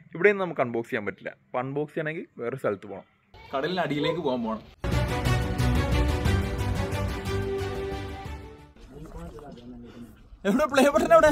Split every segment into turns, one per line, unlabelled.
ഇവിടെ നിന്ന് നമുക്ക് അൺബോക്സ് ചെയ്യാൻ പറ്റില്ല അപ്പോൾ അൺബോക്സ് ചെയ്യണമെങ്കിൽ വേറെ സ്ഥലത്ത് പോകണം കടലിന് അടിയിലേക്ക് പോകാൻ പോകണം എവിടെ പ്ലേ ബട്ടൺ എവിടെ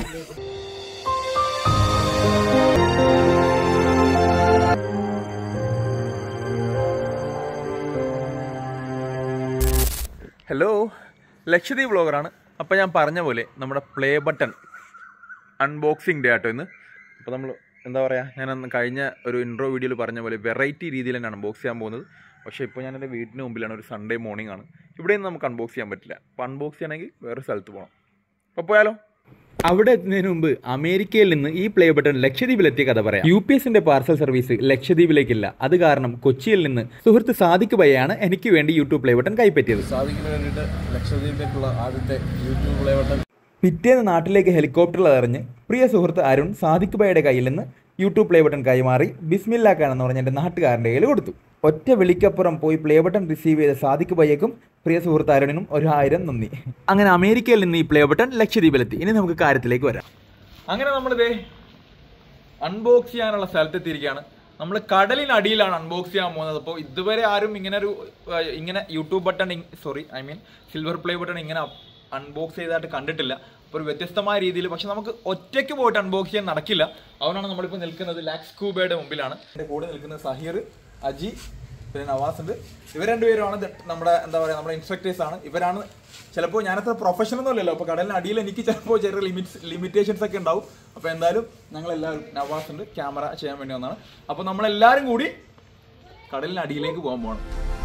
ഹലോ ലക്ഷദ്വീപ് വ്ളോഗറാണ് അപ്പോൾ ഞാൻ പറഞ്ഞ പോലെ നമ്മുടെ പ്ലേ ബട്ടൺ അൺബോക്സിങ് ഡേ ആട്ടോ ഇന്ന് അപ്പോൾ നമ്മൾ എന്താ പറയുക ഞാൻ അന്ന് കഴിഞ്ഞ ഒരു ഇൻട്രോ വീഡിയോയിൽ പറഞ്ഞ പോലെ വെറൈറ്റി രീതിയിൽ തന്നെ അൺബോക്സ് ചെയ്യാൻ പോകുന്നത് പക്ഷേ ഇപ്പോൾ ഞാൻ എൻ്റെ വീടിന് മുമ്പിലാണ് ഒരു സൺഡേ മോർണിംഗ് ആണ് ഇവിടെ നിന്ന് നമുക്ക് അൺബോക്സ് ചെയ്യാൻ പറ്റില്ല അപ്പോൾ അൺബോക്സ് ചെയ്യണമെങ്കിൽ വേറെ സ്ഥലത്ത് പോകണം അപ്പോൾ പോയാലോ
അവിടെ എത്തുന്നതിന് മുമ്പ് അമേരിക്കയിൽ നിന്ന് ഈ പ്ലേ ബട്ടൺ ലക്ഷദ്വീപിലെത്തിയ കഥ പറയാം യു പി എസിന്റെ പാർസൽ സർവീസ് ലക്ഷദ്വീപിലേക്കില്ല അത് കാരണം കൊച്ചിയിൽ നിന്ന് സുഹൃത്ത് സാദിഖ് ബയ്യാണ് എനിക്ക് വേണ്ടി യൂട്യൂബ് പ്ലേ ബട്ടൺ കൈപ്പറ്റിയത്
സാധിക്കുന്നതിന് വേണ്ടിയിട്ട് ലക്ഷദ്വീപിലേക്കുള്ള ആദ്യത്തെ യൂട്യൂബ് പ്ലേ ബട്ടൺ
പിറ്റേന്ന് നാട്ടിലേക്ക് ഹെലികോപ്റ്ററിൽ എറിഞ്ഞ് പ്രിയ സുഹൃത്ത് അരുൺ സാദിഖ് ബയുടെ കയ്യിൽ നിന്ന് യൂട്യൂബ് പ്ലേ ബട്ടൺ കൈമാറി ബിസ്മില്ലാക്കാണെന്ന് പറഞ്ഞ് എൻ്റെ നാട്ടുകാരൻ്റെ കയ്യിൽ കൊടുത്തു ഒറ്റ വിളിക്കപ്പുറം പോയി പ്ലേ ബട്ടൺ റിസീവ് ചെയ്ത സാദിഖ് ബയ്യക്കും പ്രിയ സുഹൃത്ത് അരുണിനും ഒരു ആയിരം നന്ദി അങ്ങനെ അമേരിക്കയിൽ നിന്ന് ഈ പ്ലേ ബട്ടൺ ലക്ഷദ്വീപിലെത്തി ഇനി നമുക്ക് കാര്യത്തിലേക്ക് വരാം
അങ്ങനെ നമ്മളിതേ അൺബോക്സ് ചെയ്യാനുള്ള സ്ഥലത്തെത്തിയിരിക്കുകയാണ് നമ്മൾ കടലിനടിയിലാണ് അൺബോക്സ് ചെയ്യാൻ പോകുന്നത് അപ്പോൾ ഇതുവരെ ആരും ഇങ്ങനെ ഒരു ഏഹ്, ഇങ്ങനെ YouTube button sorry I mean silver play button ഇങ്ങനെ അൺബോക്സ് ചെയ്തതായിട്ട് കണ്ടിട്ടില്ല അപ്പോൾ ഒരു വ്യത്യസ്തമായ രീതിയിൽ പക്ഷെ നമുക്ക് ഒറ്റയ്ക്ക് പോയിട്ട് അൺബോക്സ് ചെയ്യാൻ നടക്കില്ല അതുകൊണ്ടാണ് നമ്മളിപ്പോൾ നിൽക്കുന്നത് ലാക്സ് കൂബയുടെ മുമ്പിലാണ് എൻ്റെ കൂടെ നിൽക്കുന്നത് സഹീർ അജി പിന്നെ നവാസ് ഉണ്ട് ഇവർ രണ്ടുപേരുമാണ് ഇത് നമ്മുടെ എന്താ പറയുക നമ്മുടെ ഇൻസ്ട്രക്ടേഴ്സ് ആണ് ഇവരാണ് ചിലപ്പോൾ ഞാനത്ര പ്രൊഫഷണൽ ഒന്നും അല്ലല്ലോ അപ്പോൾ കടലിന് അടിയിൽ എനിക്ക് ചിലപ്പോൾ ചെറിയ ലിമിറ്റ്സ് ലിമിറ്റേഷൻസ് ഒക്കെ ഉണ്ടാവും അപ്പോൾ എന്തായാലും ഞങ്ങൾ എല്ലാവരും നവാസ് ഉണ്ട് ക്യാമറ ചെയ്യാൻ വേണ്ടി വന്നതാണ് അപ്പോൾ നമ്മളെല്ലാവരും കൂടി കടലിന് അടിയിലേക്ക് പോകാൻ പോകണം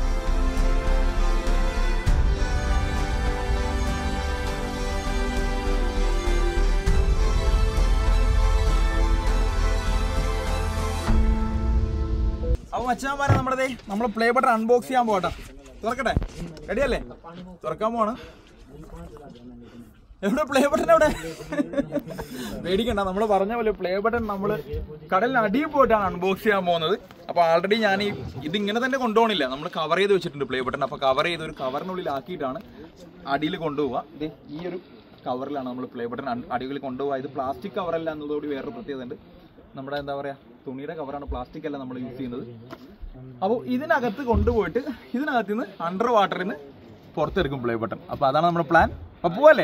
അപ്പൊ മച്ചാന്മാരെ നമ്മുടെ ദേ നമ്മള് പ്ലേ ബട്ടൺ അൺബോക്സ് ചെയ്യാൻ പോകട്ടെ തുറക്കട്ടെ റെഡിയല്ലേ തുറക്കാൻ പോവാണ് എവിടെ പ്ലേ ബട്ടൺ എവിടെ പേടിക്കണ്ട നമ്മൾ പറഞ്ഞ പോലെ പ്ലേ ബട്ടൺ നമ്മൾ കടലിന് അടിയിൽ പോയിട്ടാണ് അൺബോക്സ് ചെയ്യാൻ പോകുന്നത് അപ്പൊ ആൾറെഡി ഞാൻ ഈ ഇത് ഇങ്ങനെ തന്നെ കൊണ്ടുപോകണില്ല നമ്മൾ കവർ ചെയ്ത് വെച്ചിട്ടുണ്ട് പ്ലേ ബട്ടൺ അപ്പൊ കവർ ചെയ്ത് ഒരു കവറിനുള്ളിൽ ആക്കിയിട്ടാണ് അടിയിൽ കൊണ്ടുപോവുക ദേ ഈ ഒരു കവറിലാണ് നമ്മൾ പ്ലേ ബട്ടൺ അടിയിൽ കൊണ്ടുപോകുക ഇത് പ്ലാസ്റ്റിക് കവറല്ല എന്നതോട് വേറൊരു പ്രത്യേകത ഉണ്ട് നമ്മുടെ എന്താ പറയാ തുണിയുടെ കവറാണ് പ്ലാസ്റ്റിക് അല്ല നമ്മൾ യൂസ് ചെയ്യുന്നത് അപ്പോൾ ഇതിനകത്ത് കൊണ്ടുപോയിട്ട് ഇതിനകത്ത് നിന്ന് അണ്ടർ വാട്ടറിൽ നിന്ന് പുറത്തെടുക്കും പ്ലേ ബട്ടൺ അപ്പോൾ അതാണ് നമ്മുടെ പ്ലാൻ അപ്പോൾ പോവല്ലേ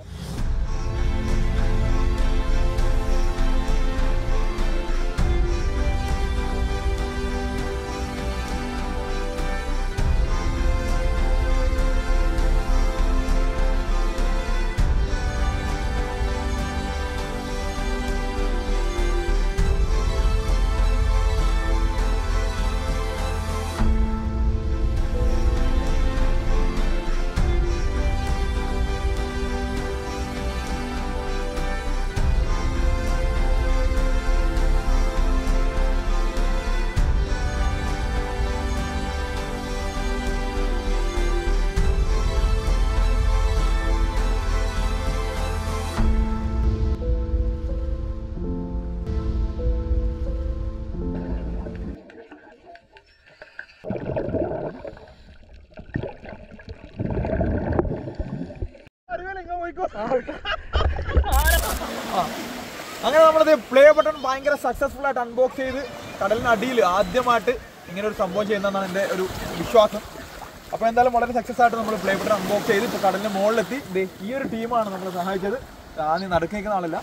അങ്ങനെ നമ്മളത് പ്ലേ ബട്ടൺ ഭയങ്കര സക്സസ്ഫുൾ ആയിട്ട് അൺബോക്സ് ചെയ്ത് കടലിനടിയിൽ ആദ്യമായിട്ട് ഇങ്ങനെ ഒരു സംഭവം ചെയ്യുന്നതാണ് എൻ്റെ ഒരു വിശ്വാസം അപ്പോൾ എന്തായാലും വളരെ സക്സസ് ആയിട്ട് നമ്മൾ പ്ലേ ബട്ടൺ അൺബോക്സ് ചെയ്ത് ഇപ്പോൾ കടലിന് മുകളിലെത്തി ദേ ഈ ഒരു ടീമാണ് നമ്മൾ സഹായിച്ചത് ആദ്യം നടുക്ക് നിൽക്കുന്ന ആളല്ല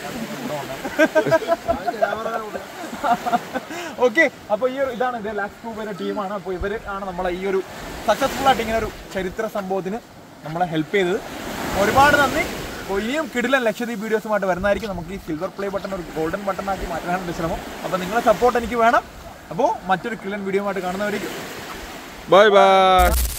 ഓക്കെ അപ്പോൾ ഈ ഒരു ഇതാണ് ഇത് ലാക്സ് ക്യൂബിന്റെ ടീമാണ് അപ്പോൾ ഇവർ ആണ് നമ്മളെ ഈ ഒരു സക്സസ്ഫുൾ ആയിട്ട് ഇങ്ങനെ ഒരു ചരിത്ര സംഭവത്തിന് നമ്മളെ ഹെൽപ്പ് ചെയ്തത് ഒരുപാട് നന്ദി അപ്പോൾ ഇനിയും കിടിലൻ ലക്ഷദ്വീപ് വീഡിയോസുമായിട്ട് വരുന്നതായിരിക്കും നമുക്ക് ഈ സിൽവർ പ്ലേ ബട്ടൺ ഒരു ഗോൾഡൻ ബട്ടൺ ആക്കി മാറ്റാനാണ് എൻ്റെ ശ്രമം അപ്പോൾ നിങ്ങളുടെ സപ്പോർട്ട് എനിക്ക് വേണം അപ്പോൾ മറ്റൊരു കിടിലൻ വീഡിയോ ആയിട്ട് കാണുന്നവരിക്കും
ബൈ ബൈ